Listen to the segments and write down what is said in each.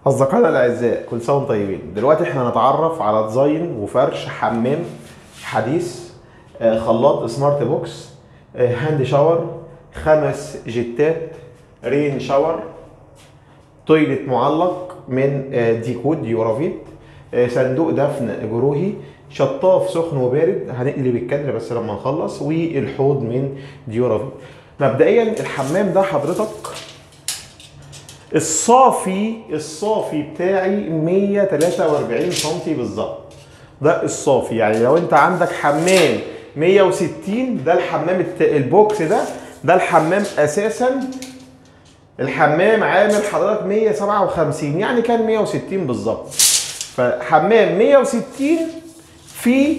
أصدقائنا الأعزاء كل سنة وانتم طيبين دلوقتي احنا هنتعرف على ديزاين وفرش حمام حديث آه، خلاط سمارت بوكس آه، هاند شاور خمس جتات رين شاور تويلت معلق من آه، ديكود يورافيت آه، صندوق دفن جروهي شطاف سخن وبارد هنقلب الكادر بس لما نخلص والحوض من ديورافيت مبدئيا الحمام ده حضرتك الصافي الصافي بتاعي 143 سم بالظبط ده الصافي يعني لو انت عندك حمام 160 ده الحمام الت- البوكس ده ده الحمام اساسا الحمام عامل حضرتك 157 يعني كان 160 بالظبط فحمام 160 في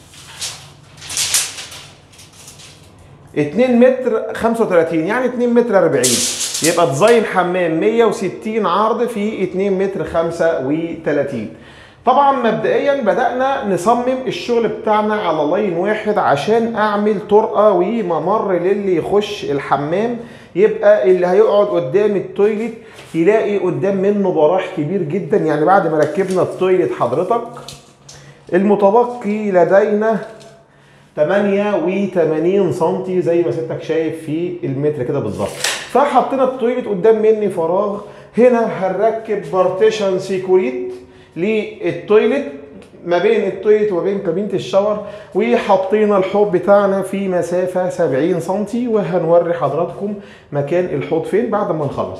2 متر 35 يعني 2 متر 40 يبقى ديزاين حمام 160 عرض في 2 متر 35 طبعا مبدئيا بدأنا نصمم الشغل بتاعنا على لاين واحد عشان اعمل طرقة وممر للي يخش الحمام يبقى اللي هيقعد قدام التويليت يلاقي قدام منه براح كبير جدا يعني بعد ما ركبنا التويليت حضرتك المتبقي لدينا 88 سم زي ما سيادتك شايف في المتر كده بالظبط فحطينا التويلت قدام مني فراغ هنا هنركب بارتيشن سيكوريت للتويلت ما بين التويلت وما بين كابينه الشاور وحطينا الحوض بتاعنا في مسافه 70 سم وهنوري حضراتكم مكان الحوض فين بعد ما نخلص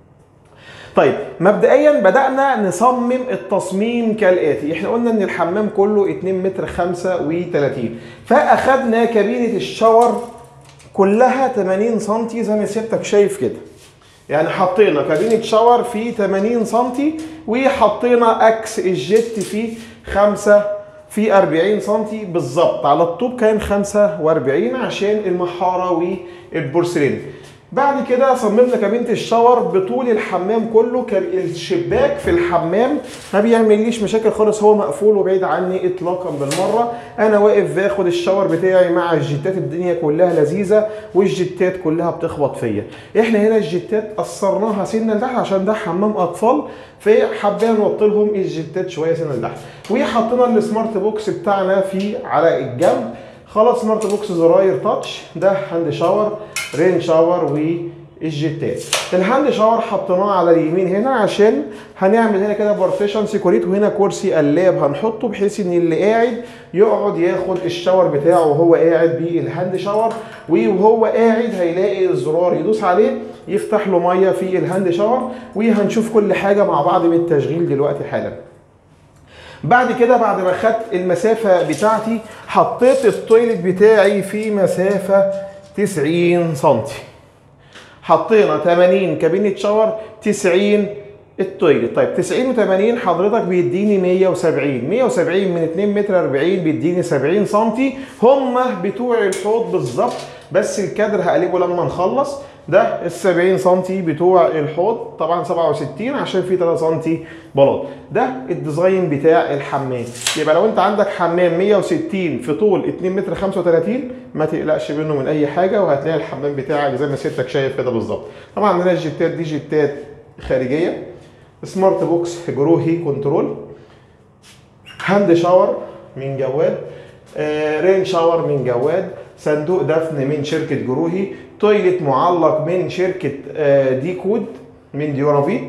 طيب مبدئيا بدأنا نصمم التصميم كالآتي احنا قلنا ان الحمام كله 2 متر 35 فأخدنا كابينة الشاور كلها 80 سم زي ما سيادتك شايف كده يعني حطينا كابينة شاور في 80 سم وحطينا اكس الجيت في 5 في 40 سم بالظبط على الطوب كان 45 عشان المحاره والبورسلين بعد كده صممنا كابينه الشاور بطول الحمام كله كان الشباك في الحمام ما بيعمليش مشاكل خالص هو مقفول وبعيد عني اطلاقا بالمره انا واقف باخد الشاور بتاعي مع الجيتات الدنيا كلها لذيذه والجيتات كلها بتخبط فيا احنا هنا الجيتات قصرناها سنه لتحت عشان ده حمام اطفال فحبينا نوطي لهم الجيتات شويه سنه لتحت وحطينا السمارت بوكس بتاعنا في على الجنب خلاص سمارت بوكس زراير تاتش ده هاند شاور رين شاور والجيتات الهاند شاور حطيناه على اليمين هنا عشان هنعمل هنا كده بارتيشن سيكوريت وهنا كرسي قلاب هنحطه بحيث ان اللي قاعد يقعد ياخد الشاور بتاعه وهو قاعد بالهاند شاور وهو قاعد هيلاقي الزرار يدوس عليه يفتح له ميه في الهاند شاور وهنشوف كل حاجه مع بعض بالتشغيل دلوقتي حالا بعد كده بعد ما خدت المسافة بتاعتي حطيت التويلت بتاعي في مسافة 90 سنتي حطينا 80 كابينة شاور 90 التويلت طيب 90 و80 حضرتك بيديني 170 170 من 2 متر 40 بيديني 70 سنتي هم بتوع الحوض بالظبط بس الكادر هقلبه لما نخلص ده ال 70 سم بتوع الحوض طبعا 67 عشان في 3 سم بلاط ده الديزاين بتاع الحمام يبقى لو انت عندك حمام 160 في طول 2 متر 35 ما تقلقش منه من اي حاجه وهتلاقي الحمام بتاعك زي ما سيادتك شايف كده بالظبط طبعا هنا الجيتات دي جيتات خارجيه سمارت بوكس جروهي كنترول هاند شاور من جواد آه، رين شاور من جواد صندوق دفن من شركة جروهي تويلت معلق من شركة آه، دي كود من ديورافيت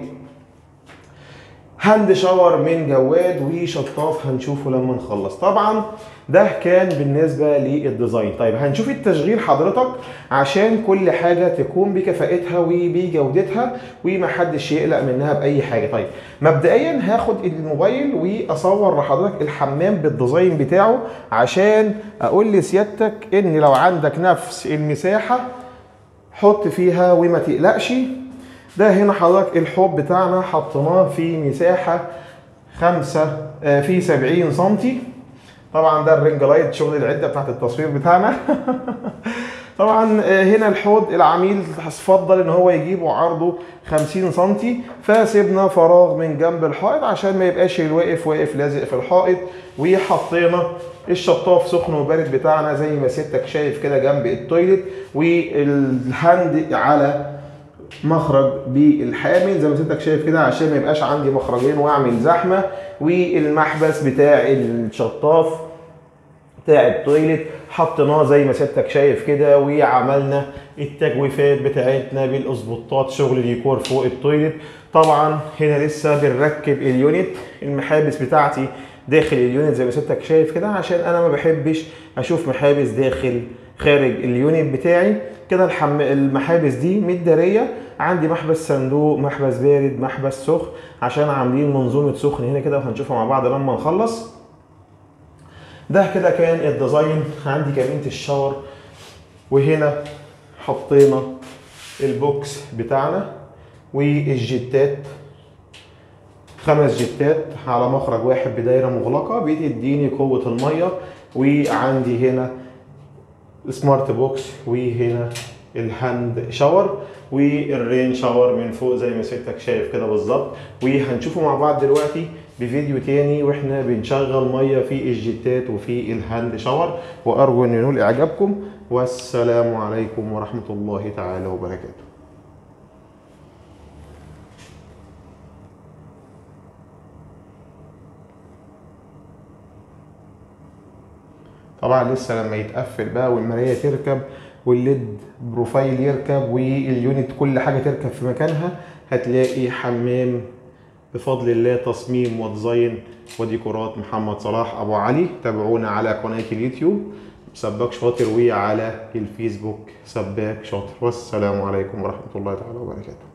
هاند شاور من جواد وشطاف هنشوفه لما نخلص طبعا ده كان بالنسبه للديزاين طيب هنشوف التشغيل حضرتك عشان كل حاجه تكون بكفاءتها وبجودتها ومحدش يقلق منها باي حاجه طيب مبدئيا هاخد الموبايل واصور لحضرتك الحمام بالديزاين بتاعه عشان اقول لسيادتك ان لو عندك نفس المساحه حط فيها وما تقلقش ده هنا حضرتك الحوض بتاعنا حطيناه في مساحة خمسة آه، في 70 سنتي طبعا ده الرينج لايت شغل العدة بتاعت التصوير بتاعنا طبعا آه، هنا الحوض العميل فضل ان هو يجيبه عرضه 50 سنتي فسيبنا فراغ من جنب الحائط عشان ما يبقاش الواقف واقف لازق في الحائط وحطينا الشطاف سخن وبارد بتاعنا زي ما سيادتك شايف كده جنب التويلت والهاند على مخرج بالحامل زي ما سيادتك شايف كده عشان ما يبقاش عندي مخرجين واعمل زحمه والمحبس بتاع الشطاف بتاع التويلت حطيناه زي ما سيادتك شايف كده وعملنا التجويفات بتاعتنا بالاسبوتات شغل ديكور فوق التويلت طبعا هنا لسه بنركب اليونت المحابس بتاعتي داخل اليونت زي ما سيادتك شايف كده عشان انا ما بحبش اشوف محابس داخل خارج اليونت بتاعي كده الحم... المحابس دي متداريه عندي محبس صندوق محبس بارد محبس سخن عشان عاملين منظومه سخن هنا كده وهنشوفها مع بعض لما نخلص ده كده كان الديزاين عندي كابينه الشاور وهنا حطينا البوكس بتاعنا والجيتات خمس جيتات على مخرج واحد بدايره مغلقه بتديني قوه الميه وعندي هنا سمارت بوكس وهنا الهاند شاور والرين شاور من فوق زي ما سيادتك شايف كده بالظبط وهنشوفه مع بعض دلوقتي بفيديو تاني واحنا بنشغل ميه في الجيتات وفي الهاند شاور وارجو ان ينول اعجابكم والسلام عليكم ورحمه الله تعالى وبركاته طبعا لسه لما يتقفل بقى والمرايه تركب والليد بروفايل يركب واليونت كل حاجه تركب في مكانها هتلاقي حمام بفضل الله تصميم وديزاين وديكورات محمد صلاح ابو علي تابعونا على قناه اليوتيوب سباك شاطر وعلى الفيسبوك سباك شاطر والسلام عليكم ورحمه الله تعالى وبركاته